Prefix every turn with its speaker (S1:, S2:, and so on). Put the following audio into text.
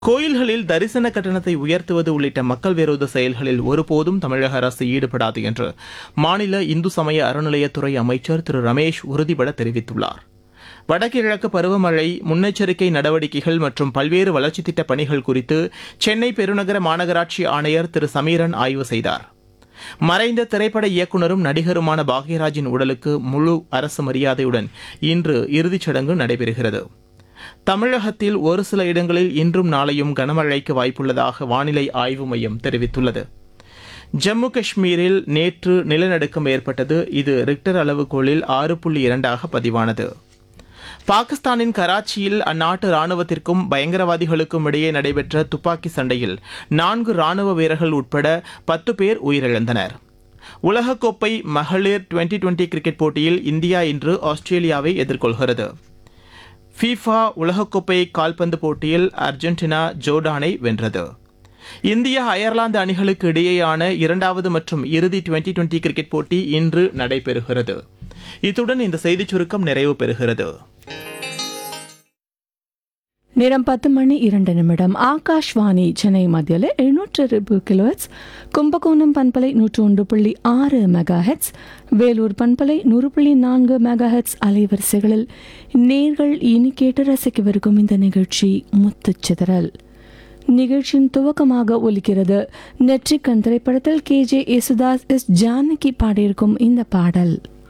S1: கோயில்களில் தரிசன கட்டணத்தை உயர்த்துவது உள்ளிட்ட மக்கள் விரோத செயல்களில் ஒருபோதும் தமிழக அரசு ஈடுபடாது என்று மாநில இந்து சமய அறநிலையத்துறை அமைச்சர் திரு ரமேஷ் உறுதிபட தெரிவித்துள்ளார் வடகிழக்கு பருவமழை முன்னெச்சரிக்கை நடவடிக்கைகள் மற்றும் பல்வேறு வளர்ச்சித் திட்டப் பணிகள் குறித்து சென்னை பெருநகர மாநகராட்சி ஆணையர் திரு சமீரன் ஆய்வு செய்தார் மறைந்த திரைப்பட இயக்குனரும் நடிகருமான பாக்யராஜின் உடலுக்கு முழு அரசு மரியாதையுடன் இன்று இறுதிச் சடங்கு நடைபெறுகிறது தமிழகத்தில் ஒரு சில இடங்களில் இன்றும் நாளையும் கனமழைக்கு வாய்ப்புள்ளதாக வானிலை ஆய்வு மையம் தெரிவித்துள்ளது ஜம்மு காஷ்மீரில் நேற்று நிலநடுக்கம் ஏற்பட்டது இது ரிக்டர் அளவுகோலில் ஆறு புள்ளி இரண்டாக பதிவானது பாகிஸ்தானின் கராச்சியில் அந்நாட்டு ராணுவத்திற்கும் பயங்கரவாதிகளுக்கும் இடையே நடைபெற்ற துப்பாக்கி சண்டையில் நான்கு ராணுவ வீரர்கள் உட்பட பத்து பேர் உயிரிழந்தனர் உலகக்கோப்பை மகளிர் டுவெண்டி டுவெண்டி கிரிக்கெட் போட்டியில் இந்தியா இன்று ஆஸ்திரேலியாவை எதிர்கொள்கிறது ஃபீஃபா உலகக்கோப்பை கால்பந்து போட்டியில் அர்ஜென்டினா ஜோர்டானை வென்றது இந்தியா அயர்லாந்து அணிகளுக்கு இடையேயான இரண்டாவது மற்றும் இறுதி டுவெண்டி டுவெண்டி கிரிக்கெட் போட்டி இன்று நடைபெறுகிறது இத்துடன் இந்த செய்திச் சுருக்கம் நிறைவு பெறுகிறது
S2: நேரம் பத்து மணி இரண்டு நிமிடம் ஆகாஷ்வாணி சென்னை மத்தியில் எழுநூற்று இருபது கிலோஹெட்ஸ் கும்பகோணம் பண்பலை நூற்று ஒன்று புள்ளி ஆறு மெகா ஹெட்ஸ் வேலூர் பண்பலை நூறு புள்ளி நான்கு மெகா ஹெட்ஸ் அலைவரிசைகளில் நேர்கள் இனி கேட்டு ரசிக்கவிருக்கும் இந்த நிகழ்ச்சி முத்துச்சிதறல் நிகழ்ச்சியின் துவக்கமாக ஒலிக்கிறது நெற்றிக்கண் திரைப்படத்தில் K J Yesudas S Janaki பாடியிருக்கும் இந்த பாடல்